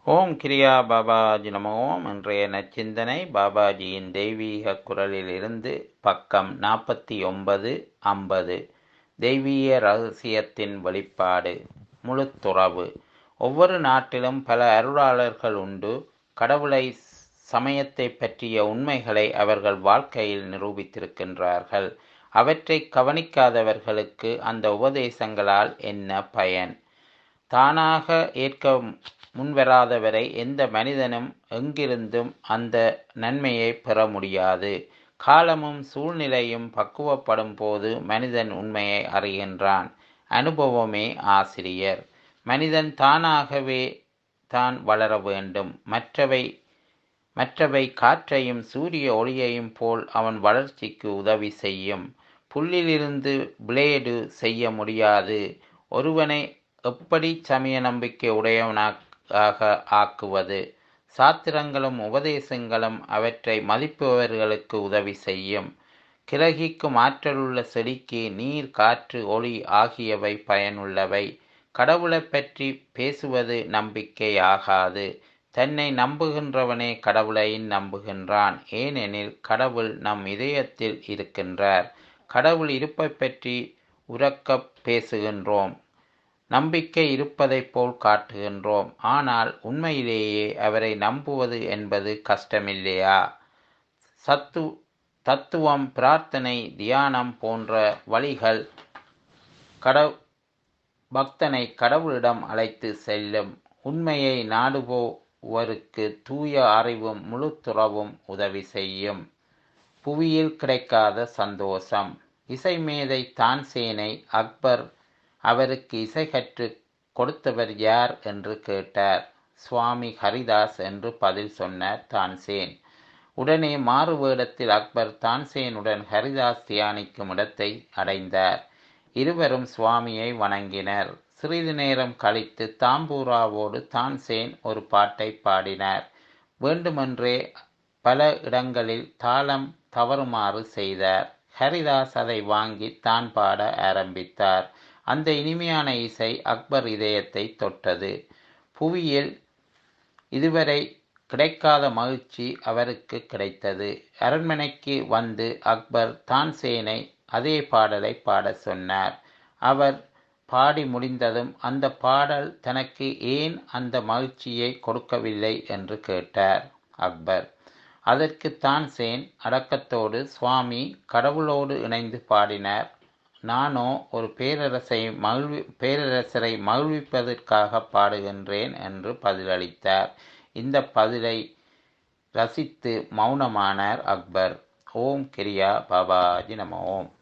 ஓம் கிரியா பாபாஜி நம ஓம் இன்றைய நச்சிந்தனை பாபாஜியின் தெய்வீக குரலிலிருந்து பக்கம் நாற்பத்தி ஒன்பது ஐம்பது தெய்வீக ரகசியத்தின் வெளிப்பாடு முழுத்துறவு ஒவ்வொரு நாட்டிலும் பல அருளாளர்கள் உண்டு கடவுளை சமயத்தை பற்றிய உண்மைகளை அவர்கள் வாழ்க்கையில் நிரூபித்திருக்கின்றார்கள் அவற்றை கவனிக்காதவர்களுக்கு அந்த உபதேசங்களால் என்ன பயன் தானாக ஏற்க முன்வராதவரை எந்த மனிதனும் எங்கிருந்தும் அந்த நன்மையை பெற முடியாது காலமும் சூழ்நிலையும் பக்குவப்படும் போது மனிதன் உண்மையை அறிகின்றான் அனுபவமே ஆசிரியர் மனிதன் தானாகவே தான் வளர வேண்டும் மற்றவை மற்றவை காற்றையும் சூரிய ஒளியையும் போல் அவன் வளர்ச்சிக்கு உதவி செய்யும் புல்லிலிருந்து பிளேடு செய்ய முடியாது ஒருவனை எப்படி சமய நம்பிக்கை உடையவனாக ஆக்குவது சாத்திரங்களும் உபதேசங்களும் அவற்றை மதிப்பவர்களுக்கு உதவி செய்யும் கிரகிக்கும் ஆற்றலுள்ள செடிக்கு நீர் காற்று ஒளி ஆகியவை பயனுள்ளவை கடவுளை பற்றி பேசுவது நம்பிக்கை ஆகாது தன்னை நம்புகின்றவனே கடவுளையும் நம்புகின்றான் ஏனெனில் கடவுள் நம் இதயத்தில் இருக்கின்றார் கடவுள் இருப்பை பற்றி உறக்க பேசுகின்றோம் நம்பிக்கை இருப்பதைப் போல் காட்டுகின்றோம் ஆனால் உண்மையிலேயே அவரை நம்புவது என்பது கஷ்டமில்லையா சத்து தத்துவம் பிரார்த்தனை தியானம் போன்ற வழிகள் கடவு பக்தனை கடவுளிடம் அழைத்து செல்லும் உண்மையை நாடுபோவருக்கு தூய அறிவும் முழு துறவும் உதவி செய்யும் புவியில் கிடைக்காத சந்தோஷம் இசைமேதை தான்சேனை அக்பர் அவருக்கு இசை கற்று கொடுத்தவர் யார் என்று கேட்டார் சுவாமி ஹரிதாஸ் என்று பதில் சொன்னார் தான்சேன் உடனே மாறு வேடத்தில் அக்பர் தான்சேனுடன் ஹரிதாஸ் தியானிக்கும் இடத்தை அடைந்தார் இருவரும் சுவாமியை வணங்கினர் சிறிது நேரம் கழித்து தாம்பூராவோடு தான்சேன் ஒரு பாட்டை பாடினார் வேண்டுமென்றே பல இடங்களில் தாளம் தவறுமாறு செய்தார் ஹரிதாஸ் அதை வாங்கி தான் பாட ஆரம்பித்தார் அந்த இனிமையான இசை அக்பர் இதயத்தை தொட்டது புவியில் இதுவரை கிடைக்காத மகிழ்ச்சி அவருக்கு கிடைத்தது அரண்மனைக்கு வந்து அக்பர் தான்சேனை அதே பாடலை பாட சொன்னார் அவர் பாடி முடிந்ததும் அந்த பாடல் தனக்கு ஏன் அந்த மகிழ்ச்சியை கொடுக்கவில்லை என்று கேட்டார் அக்பர் அதற்கு தான்சேன் அடக்கத்தோடு சுவாமி கடவுளோடு இணைந்து பாடினார் நானோ ஒரு பேரரசை மகிழ்வி பேரரசரை மகிழ்விப்பதற்காக பாடுகின்றேன் என்று பதிலளித்தார் இந்த பதிலை ரசித்து மௌனமானார் அக்பர் ஓம் கிரியா பாபாஜி நம ஓம்